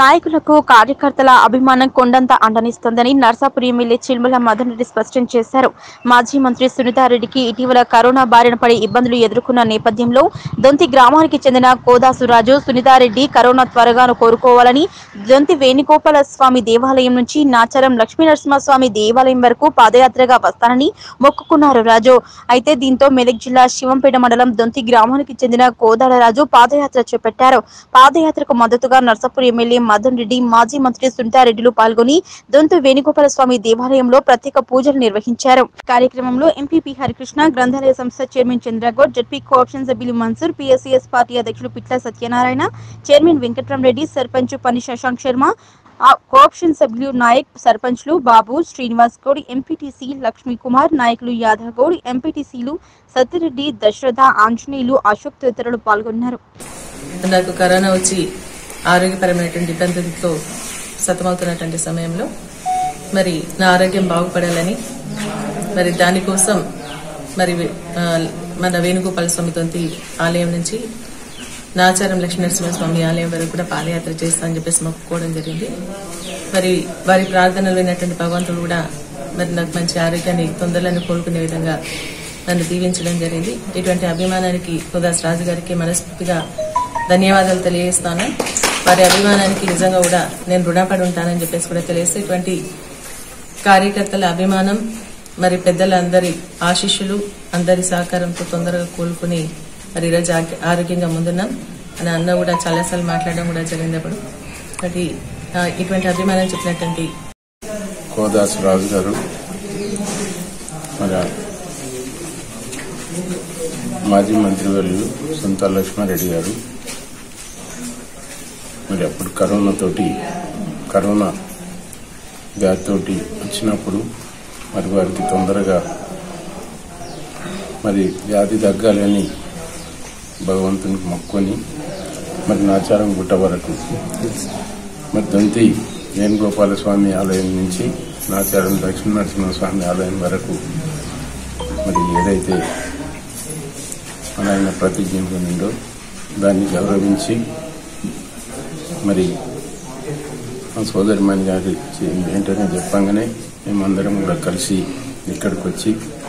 నాయకులకు కార్యకర్తల అభిమానం కొండంత అండనిస్తోందని నర్సాపురి ఎమ్మెల్యే చిల్మల మదన్ రెడ్డి స్పష్టం చేశారు మాజీ మంత్రి సునీతారెడ్డికి ఇటీవల కరోనా బారిన పడి ఇబ్బందులు ఎదుర్కొన్న నేపథ్యంలో దొంతి గ్రామానికి చెందిన కోదాసురాజు సునీతారెడ్డి కరోనా త్వరగాను కోరుకోవాలని దొంతి వేణుగోపాల స్వామి దేవాలయం నుంచి నాచారం లక్ష్మీనరసింహస్వామి దేవాలయం వరకు పాదయాత్రగా వస్తానని మొక్కుకున్నారు రాజు అయితే దీంతో మెదక్ జిల్లా శివంపేట మండలం దొంతి గ్రామానికి చెందిన కోదాడరాజు పాదయాత్ర చేపట్టారు పాదయాత్రకు మద్దతుగా నర్సాపూర్ ఎమ్మెల్యే మదన్ రెడ్డి మాజీ మంత్రి సునీతారెడ్డిలు పాల్గొని దొంతు వేణుగోపాల స్వామి దేవాలయంలో ప్రత్యేక పూజలు నిర్వహించారు కార్యక్రమంలో ఎంపీపీ హరికృష్ణ గ్రంథాలయ సంస్థ చైర్మన్ చంద్రగౌడ్ జడ్పీ కోఆప్షన్ సభ్యులు మన్సూర్ పిఎస్సిఎస్ పార్టీ అధ్యక్షులు పిట్ల సత్యనారాయణ చైర్మన్ వెంకట్రామరెడ్డి సర్పంచ్ పని శశాంక్ శర్మ ఆ కోఆప్షన్ సభ్యులు నాయక్ సర్పంచ్లు బాబు శ్రీనివాస్ గౌడ్ ఎంపీటీసీ లక్ష్మీ కుమార్ నాయకులు యాదవ్ గౌడ్ ఎంపీటీసీలు సత్యరెడ్డి దశరథ ఆంజనేయులు అశోక్ తదితరులు పాల్గొన్నారు నాకు కరోనా వచ్చి ఆరోగ్యపరమైనటువంటి ఇబ్బందులతో సతమవుతున్నటువంటి సమయంలో మరి నా ఆరోగ్యం బాగుపడాలని మరి దానికోసం మరి ఆ, మన వేణుగోపాల స్వామి తొంతి ఆలయం నుంచి నాచారం లక్ష్మీనరసింహస్వామి ఆలయం వరకు కూడా పాదయాత్ర చేస్తానని చెప్పేసి మొక్కుకోవడం జరిగింది మరి వారి ప్రార్థనలు విన్నటువంటి భగవంతుడు కూడా మరి నాకు మంచి ఆరోగ్యాన్ని తొందరలను కోరుకునే విధంగా నన్ను దీవించడం జరిగింది ఇటువంటి అభిమానానికి ఉదాస్ రాజు గారికి మనస్ఫూర్తిగా ధన్యవాదాలు తెలియజేస్తాను వారి అభిమానానికి నిజంగా కూడా నేను రుణపడి ఉంటానని చెప్పేసి కూడా తెలియజేస్తే ఇటువంటి కార్యకర్తల అభిమానం మరి పెద్దలందరి ఆశీస్సులు అందరి సహకారంతో తొందరగా కోలుకుని మరి ఈరోజు ఆరోగ్య- ఆరోగ్యంగా ముందున్నాం అని అన్న కూడా చాలాసార్లు మాట్లాడడం కూడా జరిగింది అప్పుడు కాబట్టి ఆ, ఇటువంటి అభిమానం చెప్పినటువంటి కోదాసరాజు గారు మరి మాజీ మంత్రివర్యులు సొంత లక్ష్మారెడ్డి గారు మరి అప్పుడు కరోనాతోటి కరోనా వ్యాధితోటి వచ్చినప్పుడు మరి వారికి తొందరగా మరి వ్యాధి తగ్గాలని భగవంతునికి మొక్కుని మరి నాచారం గుట్ట వరకు మరి దొంతి వేణుగోపాల స్వామి ఆలయం నుంచి నాచారం లక్ష్మీ నరసింహ స్వామి ఆలయం వరకు మరి ఏదైతే మన ఆయన ప్రతిజ్ఞ పొందిండో దాన్ని గౌరవించి మరి మా సోదరిమణి గారి వెంటనే చెప్పంగానే మేమందరం కూడా కలిసి ఇక్కడికి వచ్చి